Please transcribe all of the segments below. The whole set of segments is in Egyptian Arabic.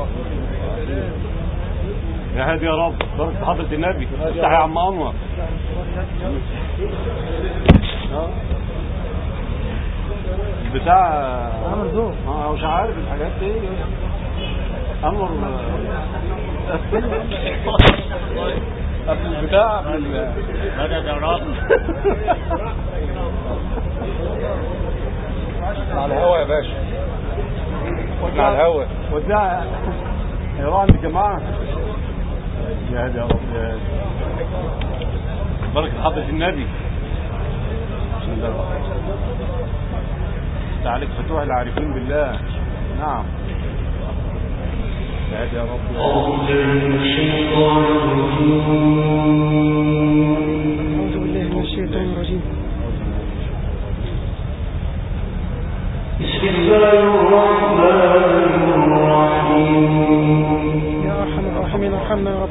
يا هادي يا رب بارك في حضرة النبي افتح يا عم انور بتاع عمل ذوق. اه مش عارف الحاجات دي انور قبل البتاع قبل ال- مدد يا رب على الهوا يا باشا احنا على الهوا ودع ايران الجماعة يا هادي يا رب يا هادي بركة حضرة النبي بسم الله الرحمن الرحيم تعالك فتوح العارفين بالله نعم يا هادي يا رب يا هادي. أعوذ بالله من الشيطان الرجيم يا أرحم الراحمين ارحمنا يا رب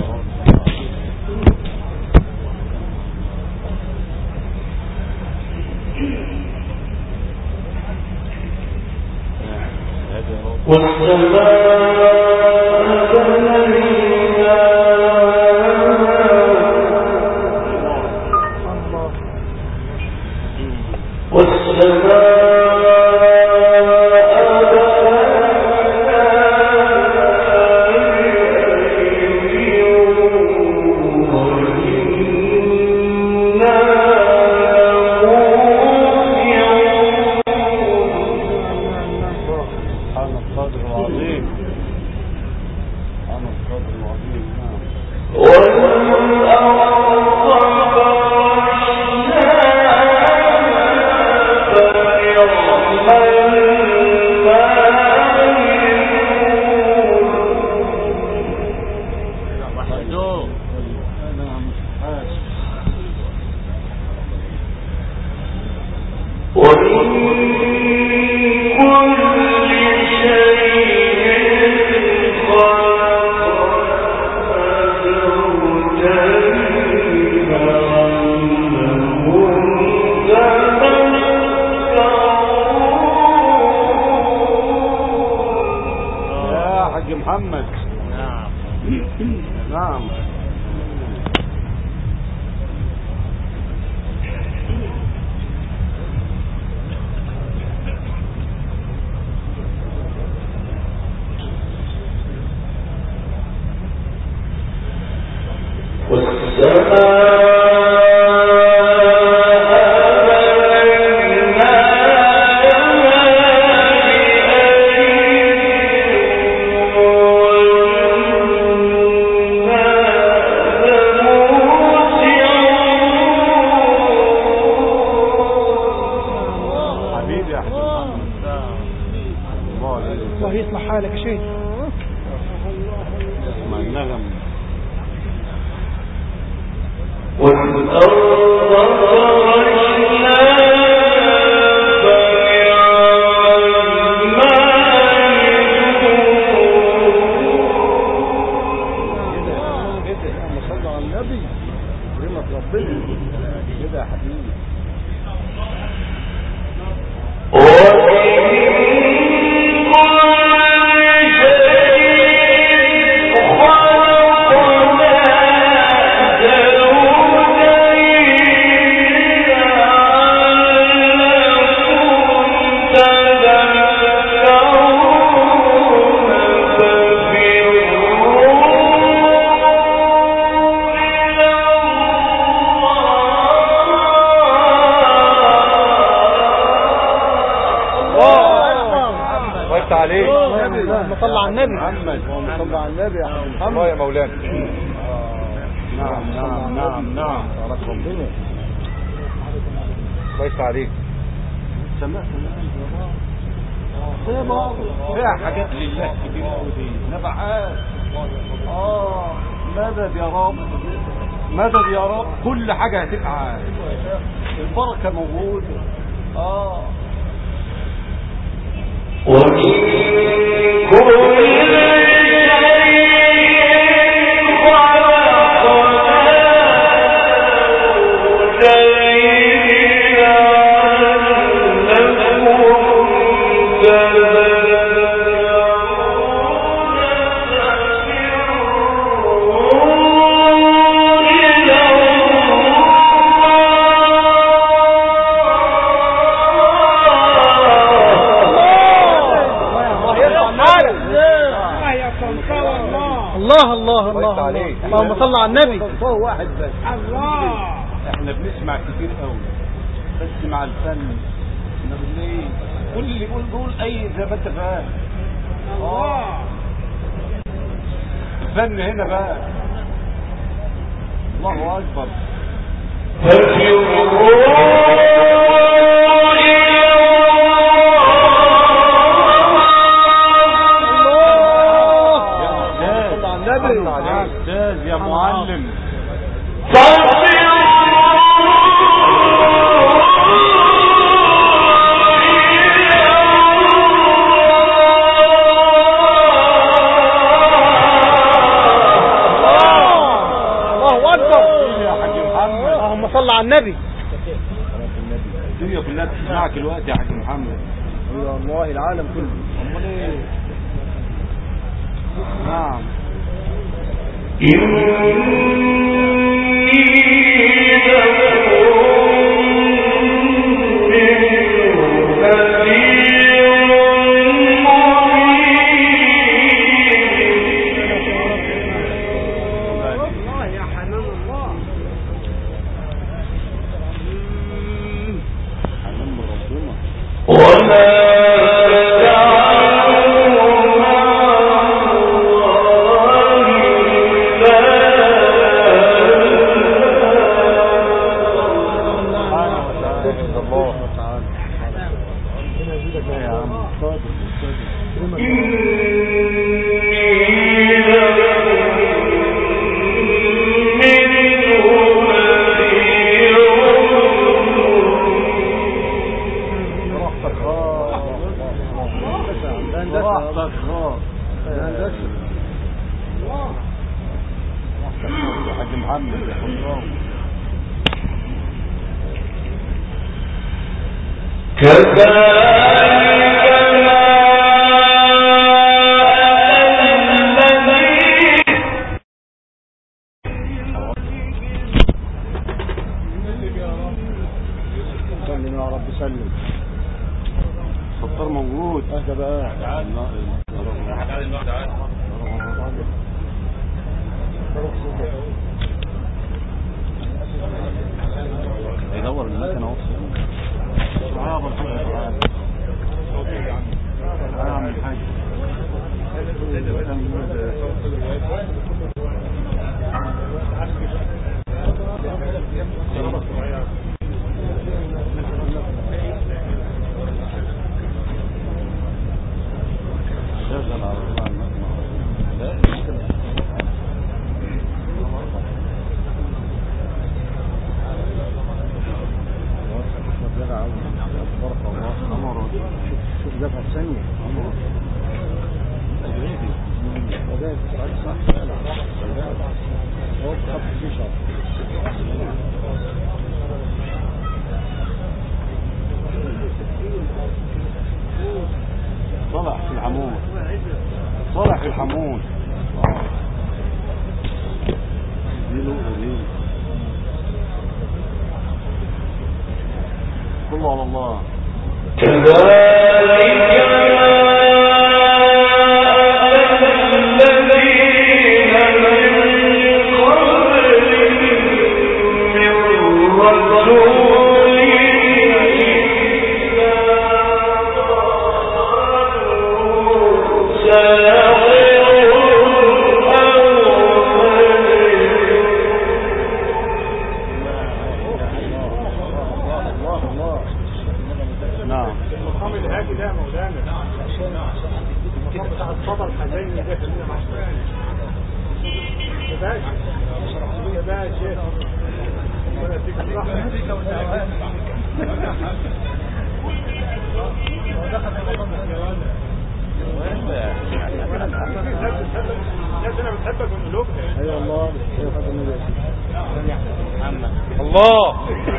يا هادي يا رب الله سبحان القدر العظيم سبحان القدر العظيم نعم وحده انا مش حاسس يا حاج محمد نعم نعم حبيبي يا حاج محمد الله عليك الله يصلح حالك يا شيخ اسمع النغم كده اللهم صل على النبي كلمة ربنا كده يا حبيبي وانت عليك اللهم صل على النبي محمد اللهم صل على النبي يا حبيبي الله يا مولانا نعم نعم نعم نعم بارك ربنا كويس عليك سمعت زي بعض فيها حاجات لله كبيرة قوي دي نفعات اه مدد يا رب مدد يا رب كل حاجة هتبقى البركة موجودة اه Thank you. الله الله الله الله عليك. الله. اللهم صل على النبي هو واحد بس احنا بنسمع كتير قوي بس مع الفن نقول ليه كل اللي يقول دول اي زي ما انت فاهم اه الفن هنا بقى الله اكبر يا استاذ يا استاذ يا معلم الله اكبر يا حاج محمد اللهم صل على النبي الدنيا كلها بتسمعك الوقت يا حاج محمد اي والله العالم كله امال ايه نعم حنان ربنا سبحانه وتعالى الله تعالى يا عم صادق صادق براحتك خالص براحتك خالص براحتك خالص يا حاج محمد يا حرام سلم يا رب سلم ستار موجود اهدى بقى يدور المكنه اهو تعالى بالحاج تعالى تعالى يا عم الحاج شغل على طول المكنه لا المكنه بارك الله امر شوف شوف ذبحه ثانيه امر تجريدي وده صح هو خط فيشر طلع في العمود طلع في الحمود دي له دي كله على الله الله الله نعم المقام الهادي ده يا مولانا المقام بتاع الصدى الحزيني ده خلينا مع يا باشا يا باشا ربنا يديك الصحة الناس هنا بتحبك من قلوبها اي والله يا خد النبي يا سيدي الله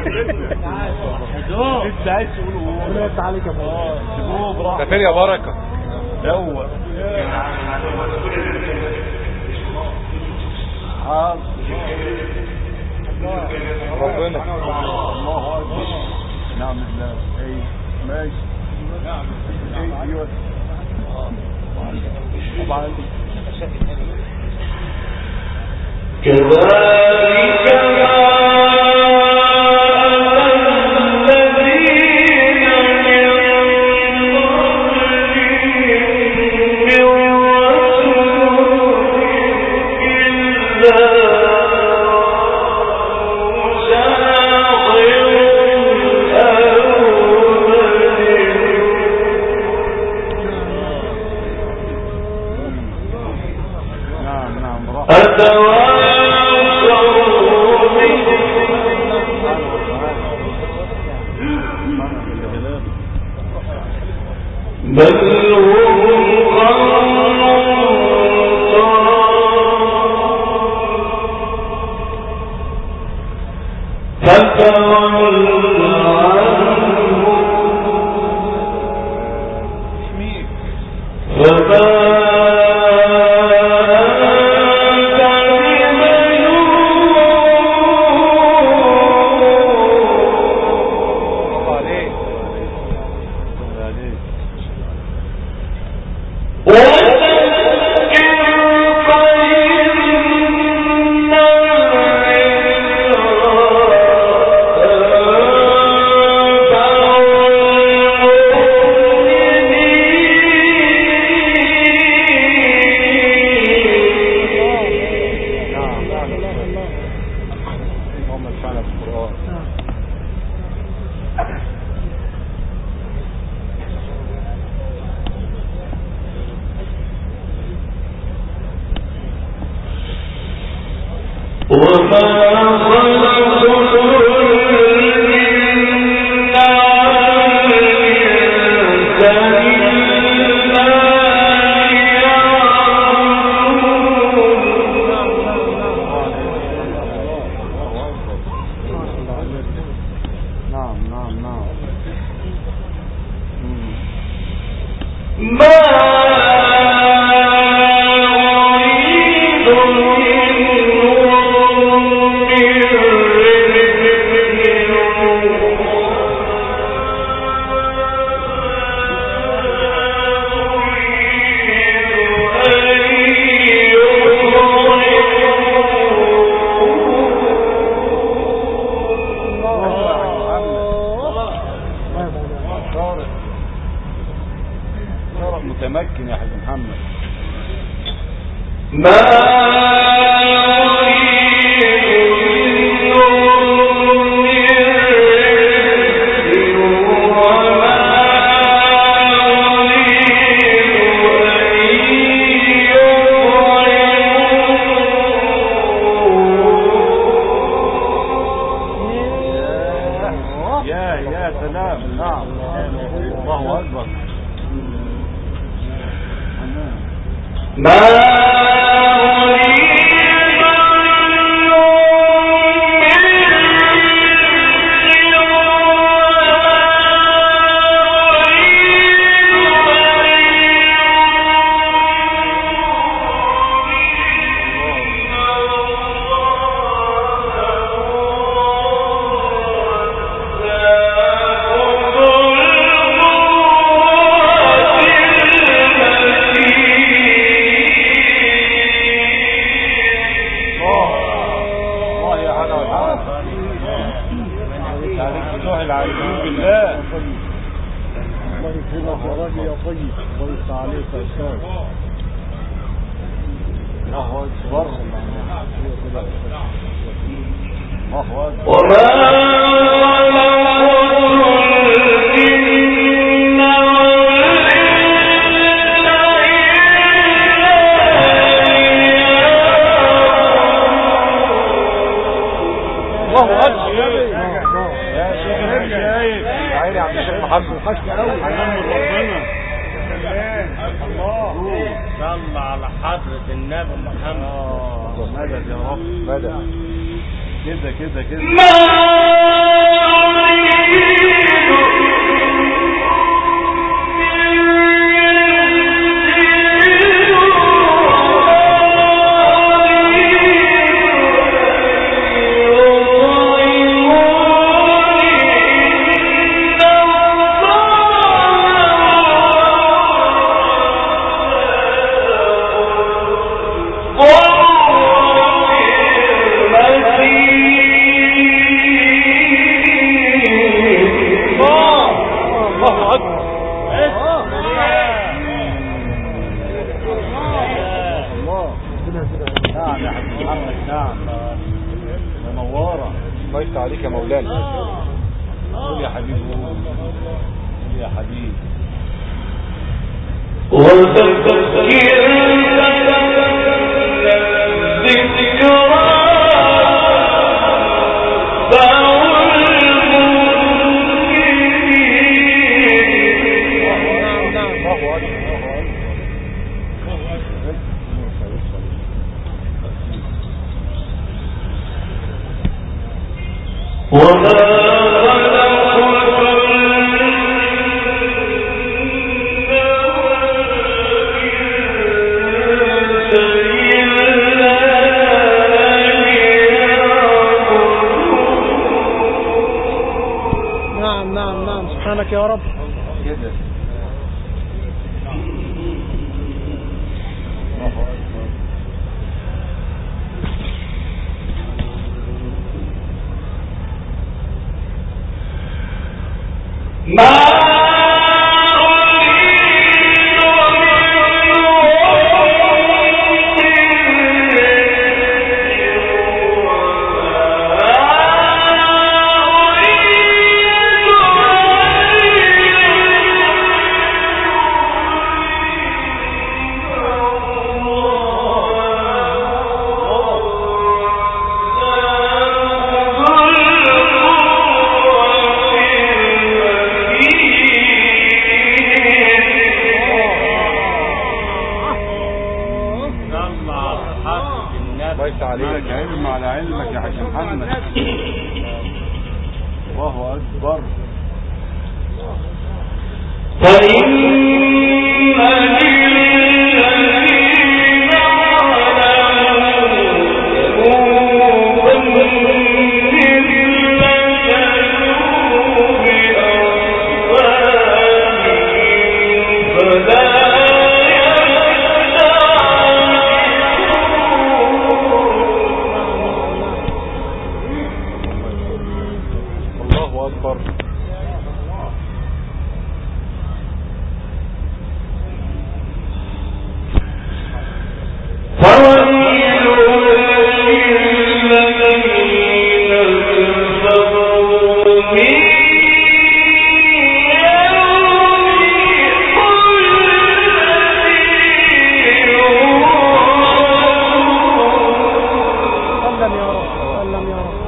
لسه عايز تقول ربنا يفتح عليك يا مولانا سيبوه براحته فين يا بركه دوت حاضر ربنا الله اكبر نعم بالله اي ماشي اي ايوه طبعا نعم نعم براحة بل هم فتول عنهم اسميك فما أنت بملوم برافو عليك برافو عليك وذكر فإن نعم اللهم ادفعنا بالقرآن وما خلقت الجن والإنس إلا نعم نعم نعم مم. ما أريد منهم من طارق طارق متمكن يا حاج محمد ما يا يا سلام نعم الله اكبر ما الله يا حلا والحمد عليك فتوح العارفين بالله الله يكرمك يا راجل يا طيب الله يفتح عليك يا استاذ الله اكبر الله اكبر وما الله اكبر يا شيخ الحجايب عيني عبد الشيخ محمد وحشت قوي حنان من ربنا صلى على حضرة النبي محمد آه، مدد يا رب مدد كده كده كده Oh نعم يا حاج محمد نعم منورة الله يفتح عليك يا مولانا قول يا حبيبي قول قول يا حبيبي الله أكبر الله أكبر نعم نعم نعم سبحانك يا رب كده الله أكبر طلع حضرة الله النبي يفتح عليك علم على علمك يا حاج محمد الله أكبر الله أكبر سلم يا رب سلم يا رب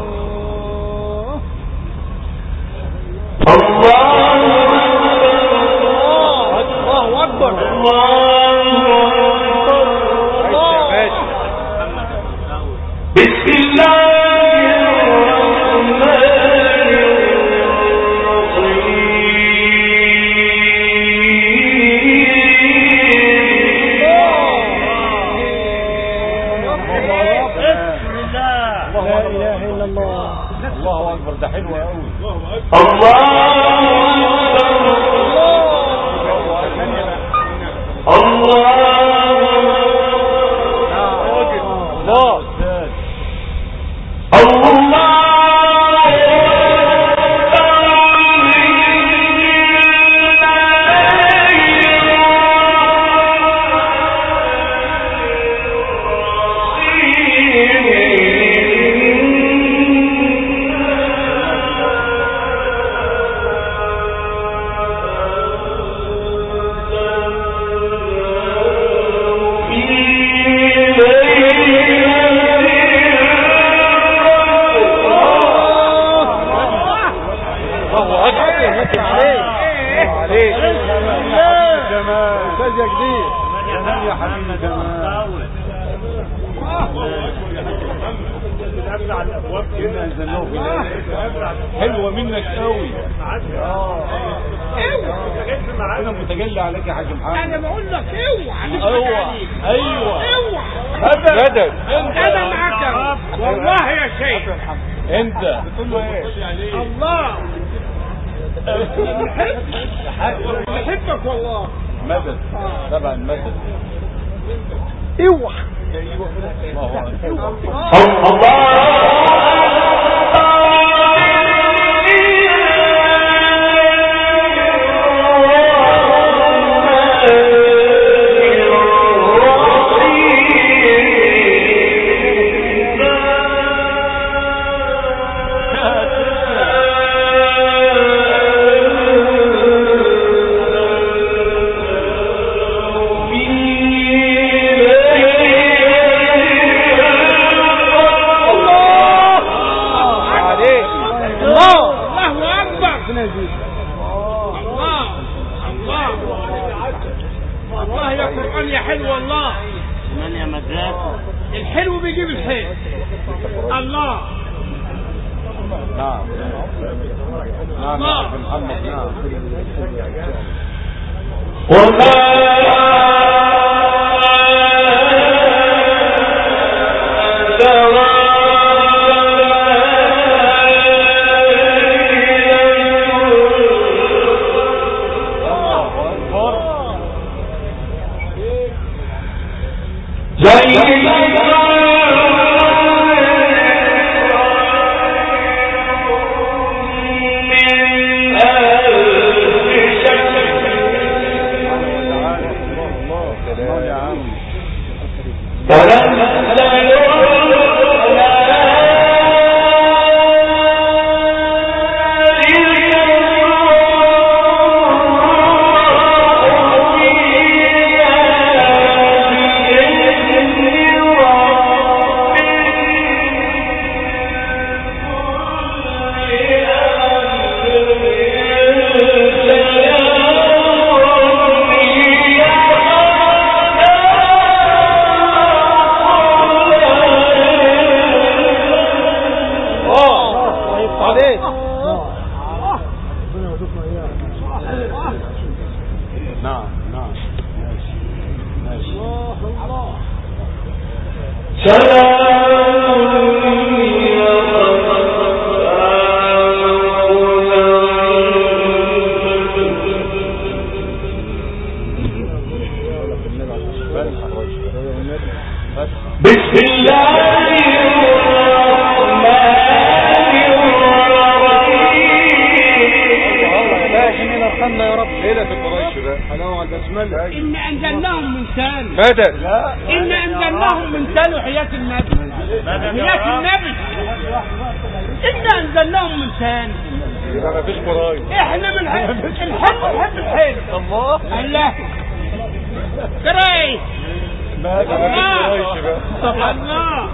الله أكبر بسم الله لا إله إلا الله الله أكبر ده حلو قوي الله أستاذ الله أكبر يفتح عليك عليك جمال أستاذ يا جديد جمال يا حبيبي جمال كنا أنزلناه في الليل. حلوة منك قوي انا متجلى عليك يا حاج محمد أنا بقول لك اوعى ايوه ايوه اوعى مدد أنا معاك يا رب والله يا شيخ انت بتقول له ايه الله بحبك والله مدد طبعا مدد اوعى الله اكبر الله الحلو بيجيب الحلو الله نعم نعم يا أخي محمد نعم وما الله يا عم عليك نعم نعم ماشي ماشي بسم الله الرحمن الرحيم يا رب ليلة قريش بقى حلاوة على البسملة إن أنزلناهم من سال مدد لا إن أنزلناهم من سال حياة النبي حياة النبي إن أنزلناهم من سال يبقى ما فيش قريش إحنا من حب الحب نحب الحلو الله الله كريس ما ما فيش قريش بقى الله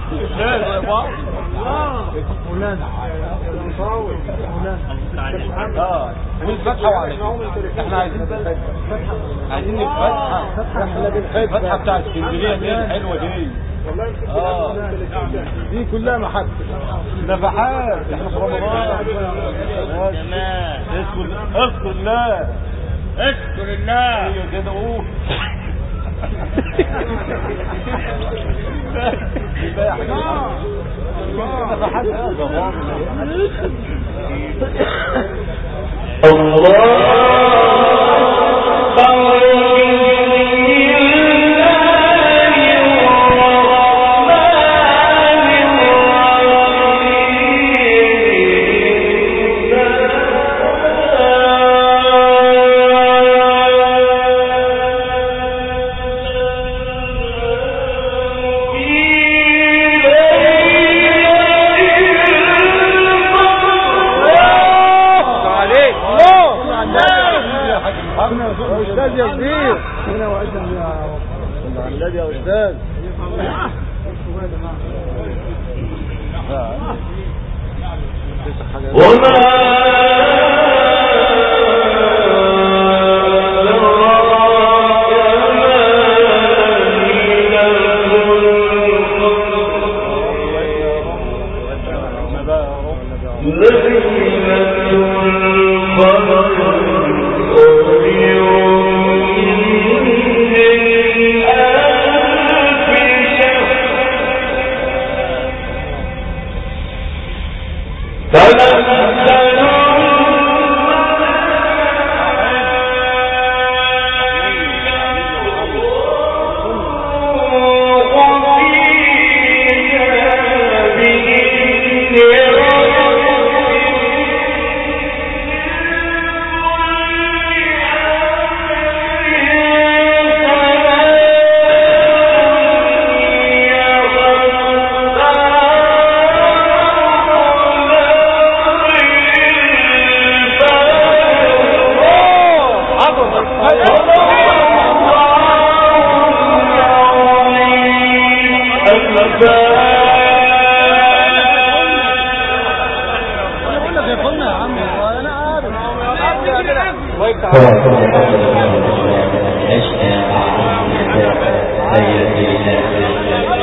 اه والفتحة وعلى احنا عايزين الفتحة عايزين الفتحة الفتحة بتاع اسكندرية دي الحلوة دي اه دي كلها محبة نفحات احنا في رمضان تمام اذكر اذكر الله اشكر الله ايوه كده قول يبقى يا حبيبي نفحات عليك الله يا حاج محمد استاذ يا كبير هنا واذن يا صل على النبي يا استاذ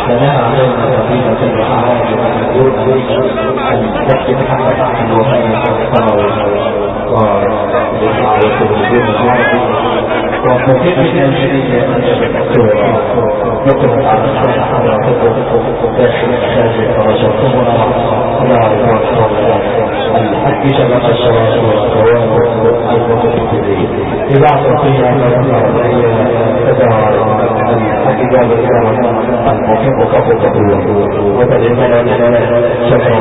ثناء علينا فضيلة المعالي والمدير المفتي محمد عبد الوهاب القموي ورعاية الوزير الماضي وكثير من الجديد الدكتورة نقل على الصحة حضراتكم داخل خارج فرجتمنا يا رب الحق شبك الشواذ والقوام المتكبرين إذاعة فيها من العربية تدعى الحق جاب الكرم المحب كفو كفو وتجمعنا شكرا